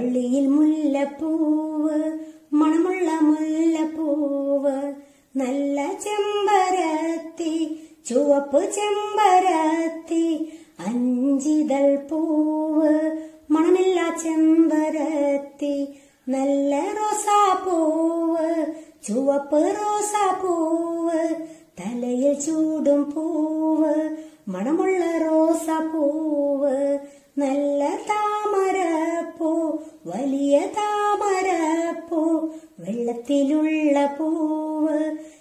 വള്ളിയിൽ മുല്ലപ്പൂവ് മണമുള്ള മുല്ലപ്പൂവ് നല്ല ചെമ്പരത്തി ചുവപ്പ് ചെമ്പരത്തി അഞ്ചിതൾ പൂവ് മണമില്ല ചെമ്പരത്തി നല്ല റോസാപ്പൂവ് ചുവപ്പ് റോസാപ്പൂവ് തലയിൽ ചൂടും പൂവ് മണമുള്ള റോസാപ്പൂവ് നല്ല താമരപ്പൂ വലിയ താമരപ്പൂ വെള്ളത്തിലുള്ള പൂവ്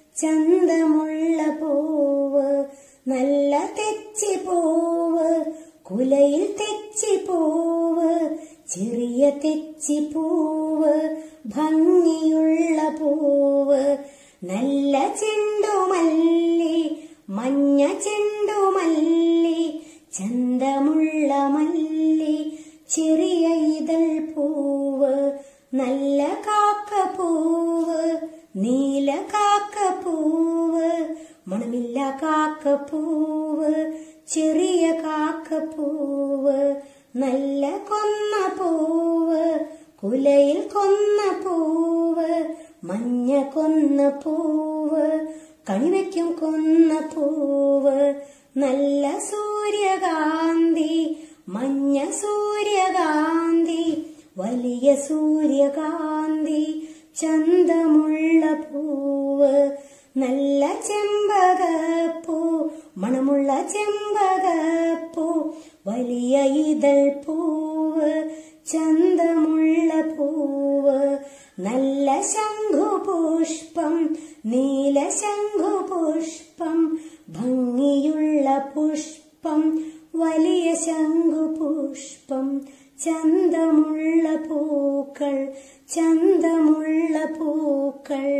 ചന്തമുള്ള പൂവ് നല്ല തെച്ചി പൂവ് കുലയിൽ തെച്ചി പൂവ് ചെറിയ തെച്ചി പൂവ് ഭംഗിയുള്ള പൂവ് നല്ല ചെണ്ടുമല്ലി മഞ്ഞ ചെണ്ടുമല്ലി ചന്തമുള്ള മല്ലി ചെറിയ ഇതൾ പൂവ് നല്ല കാക്കപ്പൂവ് നീല കാക്കപ്പൂവ് മണമില്ല കാക്കപ്പൂവ് ചെറിയ കാക്കപ്പൂവ് നല്ല കൊന്ന പൂവ് കുലയിൽ കൊന്ന പൂവ് മഞ്ഞ കൊന്ന പൂവ് കണിവയ്ക്കും കൊന്ന പൂവ് നല്ല സൂര്യകാന്തി മഞ്ഞ സൂര്യകാന്തി വലിയ സൂര്യകാന്തി ചന്തമുള്ള പൂവ് നല്ല ചെമ്പകപ്പൂ മണമുള്ള ചെമ്പകപ്പൂ വലിയ ഇതൾ പൂവ് ചന്തമുള്ള പൂവ് നല്ല ശംഖുപുഷ്പം നീല ശംഖുപുഷ്പം ഭംഗിയുള്ള പുഷ്പം വലിയ ശംഖുപുഷ്പം ചന്തമുള്ള പൂക്കൾ ചന്തമുള്ള പൂക്കൾ